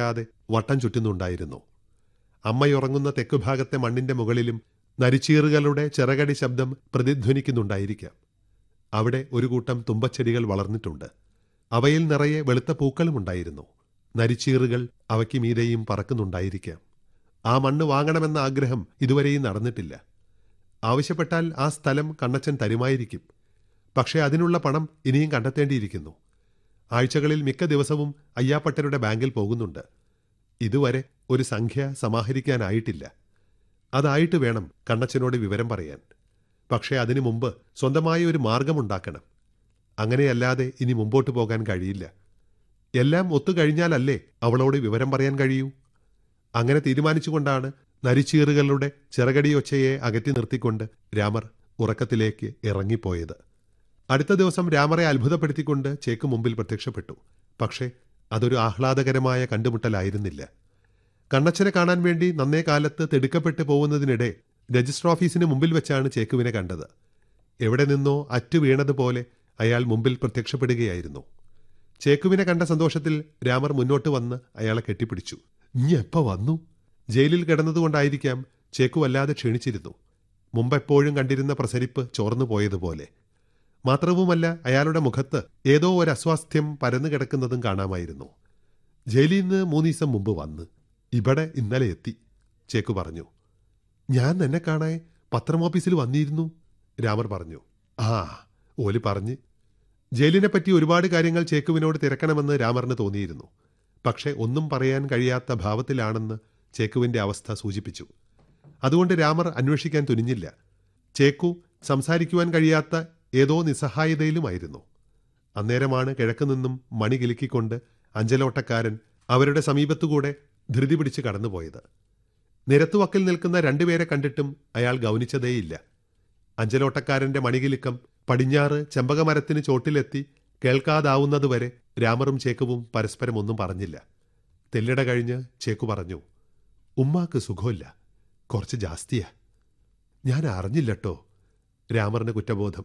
ഇടവിടാതെ വട്ടം ചുറ്റുന്നുണ്ടായിരുന്നു അമ്മയുറങ്ങുന്ന തെക്കുഭാഗത്തെ മണ്ണിന്റെ മുകളിലും നരിച്ചീറുകളുടെ ചിറകടി ശബ്ദം പ്രതിധ്വനിക്കുന്നുണ്ടായിരിക്കാം അവിടെ ഒരു കൂട്ടം തുമ്പച്ചെടികൾ വളർന്നിട്ടുണ്ട് അവയിൽ നിറയെ വെളുത്ത പൂക്കളുമുണ്ടായിരുന്നു നരിച്ചീറുകൾ അവയ്ക്ക് മീതെയും പറക്കുന്നുണ്ടായിരിക്കാം ആ മണ്ണ് വാങ്ങണമെന്ന ആഗ്രഹം ഇതുവരെയും നടന്നിട്ടില്ല ആവശ്യപ്പെട്ടാൽ ആ സ്ഥലം കണ്ണച്ചൻ തരുമായിരിക്കും പക്ഷേ അതിനുള്ള പണം ഇനിയും കണ്ടെത്തേണ്ടിയിരിക്കുന്നു ആഴ്ചകളിൽ മിക്ക ദിവസവും അയ്യാപ്പട്ടരുടെ ബാങ്കിൽ പോകുന്നുണ്ട് ഇതുവരെ ഒരു സംഖ്യ സമാഹരിക്കാനായിട്ടില്ല അതായിട്ട് വേണം കണ്ണച്ചനോട് വിവരം പറയാൻ പക്ഷേ അതിനു മുമ്പ് സ്വന്തമായ ഒരു മാർഗമുണ്ടാക്കണം അങ്ങനെയല്ലാതെ ഇനി മുമ്പോട്ട് പോകാൻ കഴിയില്ല എല്ലാം ഒത്തുകഴിഞ്ഞാലല്ലേ അവളോട് വിവരം പറയാൻ കഴിയൂ അങ്ങനെ തീരുമാനിച്ചുകൊണ്ടാണ് നരിച്ചീറുകളുടെ ചിറകടിയൊച്ചയെ അകറ്റി നിർത്തിക്കൊണ്ട് രാമർ ഉറക്കത്തിലേക്ക് ഇറങ്ങിപ്പോയത് അടുത്ത ദിവസം രാമറെ അത്ഭുതപ്പെടുത്തിക്കൊണ്ട് ചേക്ക് മുമ്പിൽ പ്രത്യക്ഷപ്പെട്ടു പക്ഷേ അതൊരു ആഹ്ലാദകരമായ കണ്ടുമുട്ടലായിരുന്നില്ല കണ്ണച്ചനെ കാണാൻ വേണ്ടി നന്നേ കാലത്ത് തിടുക്കപ്പെട്ടു പോകുന്നതിനിടെ രജിസ്റ്റർ ഓഫീസിന് മുമ്പിൽ വെച്ചാണ് ചേക്കുവിനെ കണ്ടത് എവിടെ നിന്നോ അറ്റു വീണതുപോലെ അയാൾ മുമ്പിൽ പ്രത്യക്ഷപ്പെടുകയായിരുന്നു ചേക്കുവിനെ കണ്ട സന്തോഷത്തിൽ രാമർ മുന്നോട്ട് വന്ന് അയാളെ കെട്ടിപ്പിടിച്ചു ഇനി എപ്പ വന്നു ജയിലിൽ കിടന്നതുകൊണ്ടായിരിക്കാം ചേക്കു വല്ലാതെ ക്ഷീണിച്ചിരുന്നു മുമ്പെപ്പോഴും കണ്ടിരുന്ന പ്രസരിപ്പ് ചോർന്നു പോയതുപോലെ മാത്രവുമല്ല അയാളുടെ മുഖത്ത് ഏതോ ഒരു അസ്വാസ്ഥ്യം പരന്നു കിടക്കുന്നതും കാണാമായിരുന്നു ജയിലിൽ നിന്ന് മൂന്ന് ദിവസം മുമ്പ് വന്ന് ഇവിടെ ഇന്നലെ എത്തി ചേക്കു പറഞ്ഞു ഞാൻ നിന്നെ കാണാൻ പത്രം ഓഫീസിൽ വന്നിരുന്നു രാമർ പറഞ്ഞു ആ ഓല് പറഞ്ഞ് ജയിലിനെ പറ്റി ഒരുപാട് കാര്യങ്ങൾ ചേക്കുവിനോട് തിരക്കണമെന്ന് രാമറിന് തോന്നിയിരുന്നു പക്ഷെ ഒന്നും പറയാൻ കഴിയാത്ത ഭാവത്തിലാണെന്ന് ചേക്കുവിന്റെ അവസ്ഥ സൂചിപ്പിച്ചു അതുകൊണ്ട് രാമർ അന്വേഷിക്കാൻ തുനിഞ്ഞില്ല ചേക്കു സംസാരിക്കുവാൻ കഴിയാത്ത ഏതോ നിസ്സഹായതയിലുമായിരുന്നു അന്നേരമാണ് കിഴക്ക് നിന്നും മണി കിലുക്കിക്കൊണ്ട് അഞ്ചലോട്ടക്കാരൻ അവരുടെ സമീപത്തുകൂടെ ധൃതി പിടിച്ച് കടന്നുപോയത് നിരത്തുവക്കിൽ നിൽക്കുന്ന രണ്ടുപേരെ കണ്ടിട്ടും അയാൾ ഗൗനിച്ചതേയില്ല അഞ്ചലോട്ടക്കാരന്റെ മണികിലുക്കം പടിഞ്ഞാറ് ചെമ്പകമരത്തിന് ചോട്ടിലെത്തി കേൾക്കാതാവുന്നതുവരെ രാമറും ചേക്കുവും പരസ്പരം ഒന്നും പറഞ്ഞില്ല തെല്ലിട കഴിഞ്ഞ് ചേക്കു പറഞ്ഞു ഉമ്മാക്ക് സുഖമില്ല കുറച്ച് ജാസ്തിയാ ഞാൻ അറിഞ്ഞില്ലട്ടോ രാമറിന് കുറ്റബോധം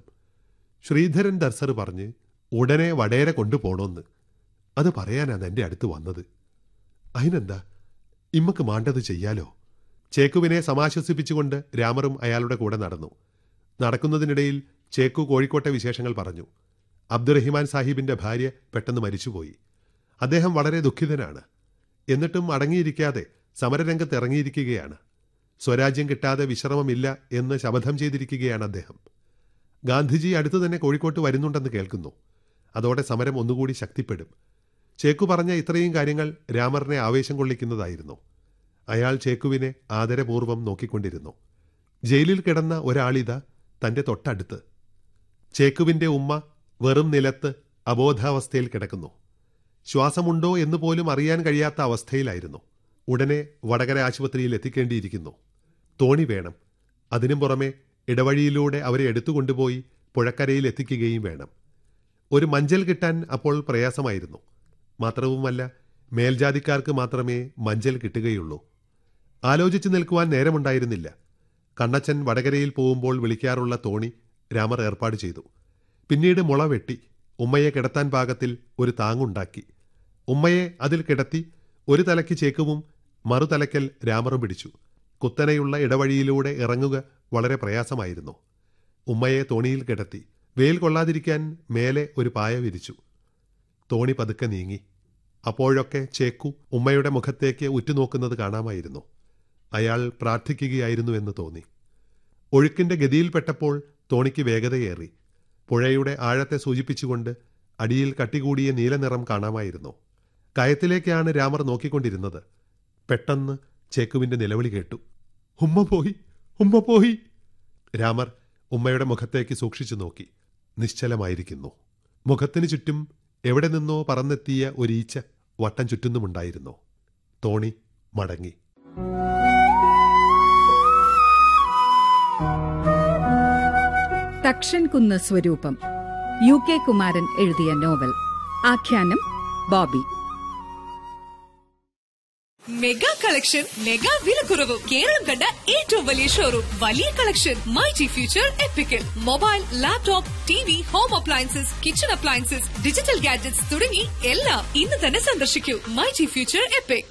ശ്രീധരൻ ദർസർ പറഞ്ഞ് ഉടനെ വടേരെ കൊണ്ടുപോണോന്ന് അത് പറയാനാണ് എൻ്റെ അടുത്ത് വന്നത് അതിനെന്താ ഇമ്മക്ക് മാണ്ടത് ചെയ്യാലോ ചേക്കുവിനെ സമാശ്വസിപ്പിച്ചുകൊണ്ട് രാമറും അയാളുടെ കൂടെ നടന്നു നടക്കുന്നതിനിടയിൽ ചേക്കു കോഴിക്കോട്ടെ വിശേഷങ്ങൾ പറഞ്ഞു അബ്ദുറഹിമാൻ സാഹിബിന്റെ ഭാര്യ പെട്ടെന്ന് മരിച്ചുപോയി അദ്ദേഹം വളരെ ദുഃഖിതനാണ് എന്നിട്ടും അടങ്ങിയിരിക്കാതെ സമരരംഗത്ത് ഇറങ്ങിയിരിക്കുകയാണ് സ്വരാജ്യം കിട്ടാതെ വിശ്രമമില്ല എന്ന് ശപഥം ചെയ്തിരിക്കുകയാണ് അദ്ദേഹം ഗാന്ധിജി അടുത്തു തന്നെ കോഴിക്കോട്ട് വരുന്നുണ്ടെന്ന് കേൾക്കുന്നു അതോടെ സമരം ഒന്നുകൂടി ശക്തിപ്പെടും ചേക്കു പറഞ്ഞ ഇത്രയും കാര്യങ്ങൾ രാമറിനെ ആവേശം കൊള്ളിക്കുന്നതായിരുന്നു അയാൾ ചേക്കുവിനെ ആദരപൂർവ്വം നോക്കിക്കൊണ്ടിരുന്നു ജയിലിൽ കിടന്ന ഒരാളിത തന്റെ തൊട്ടടുത്ത് ചേക്കുവിന്റെ ഉമ്മ വെറും നിലത്ത് അബോധാവസ്ഥയിൽ കിടക്കുന്നു ശ്വാസമുണ്ടോ എന്ന് പോലും അറിയാൻ കഴിയാത്ത അവസ്ഥയിലായിരുന്നു ഉടനെ വടകര ആശുപത്രിയിൽ എത്തിക്കേണ്ടിയിരിക്കുന്നു തോണി വേണം അതിനും പുറമെ ഇടവഴിയിലൂടെ അവരെ എടുത്തുകൊണ്ടുപോയി പുഴക്കരയിൽ എത്തിക്കുകയും വേണം ഒരു മഞ്ചൽ കിട്ടാൻ അപ്പോൾ പ്രയാസമായിരുന്നു മാത്രവുമല്ല മേൽജാതിക്കാർക്ക് മാത്രമേ മഞ്ചൽ കിട്ടുകയുള്ളൂ ആലോചിച്ചു നിൽക്കുവാൻ നേരമുണ്ടായിരുന്നില്ല കണ്ണച്ചൻ വടകരയിൽ പോകുമ്പോൾ വിളിക്കാറുള്ള തോണി രാമർ ഏർപ്പാട് ചെയ്തു പിന്നീട് മുള വെട്ടി ഉമ്മയെ കിടത്താൻ പാകത്തിൽ ഒരു താങ്ങുണ്ടാക്കി ഉമ്മയെ അതിൽ കിടത്തി ഒരു തലയ്ക്ക് ചേക്കുവും മറുതലയ്ക്കൽ രാമറും പിടിച്ചു കുത്തനെയുള്ള ഇടവഴിയിലൂടെ ഇറങ്ങുക വളരെ പ്രയാസമായിരുന്നു ഉമ്മയെ തോണിയിൽ കിടത്തി വെയിൽ കൊള്ളാതിരിക്കാൻ മേലെ ഒരു പായ വിരിച്ചു തോണി പതുക്കെ നീങ്ങി അപ്പോഴൊക്കെ ചേക്കു ഉമ്മയുടെ മുഖത്തേക്ക് ഉറ്റുനോക്കുന്നത് കാണാമായിരുന്നു അയാൾ പ്രാർത്ഥിക്കുകയായിരുന്നു എന്ന് തോന്നി ഒഴുക്കിന്റെ ഗതിയിൽപ്പെട്ടപ്പോൾ തോണിക്ക് വേഗതയേറി പുഴയുടെ ആഴത്തെ സൂചിപ്പിച്ചുകൊണ്ട് അടിയിൽ കട്ടികൂടിയ നീലനിറം കാണാമായിരുന്നു കയത്തിലേക്കാണ് രാമർ നോക്കിക്കൊണ്ടിരുന്നത് പെട്ടെന്ന് ചേക്കുവിന്റെ നിലവിളി കേട്ടു ഉമ്മ പോയി ഉമ്മ പോയി രാമർ ഉമ്മയുടെ മുഖത്തേക്ക് സൂക്ഷിച്ചു നോക്കി നിശ്ചലമായിരിക്കുന്നു മുഖത്തിന് ചുറ്റും എവിടെ നിന്നോ പറന്നെത്തിയ ഒരീച്ച വട്ടം ചുറ്റുന്നുമുണ്ടായിരുന്നു തോണി മടങ്ങി തക്ഷൻ കുന്ന് സ്വരൂപം യു കെ കുമാരൻ എഴുതിയ നോവൽ ആഖ്യാനം ബോബി മെഗാ കളക്ഷൻ മെഗാ വിലക്കുറവും കേരളം കണ്ട ഏറ്റവും വലിയ ഷോറൂം വലിയ കളക്ഷൻ മൈ ജി ഫ്യൂച്ചർ എപ്പിക്കൽ mobile laptop T V home appliances kitchen appliances digital gadgets തുടങ്ങി എല്ലാം ഇന്ന് തന്നെ സന്ദർശിക്കൂ മൈ ജി ഫ്യൂച്ചർ എപ്പിക്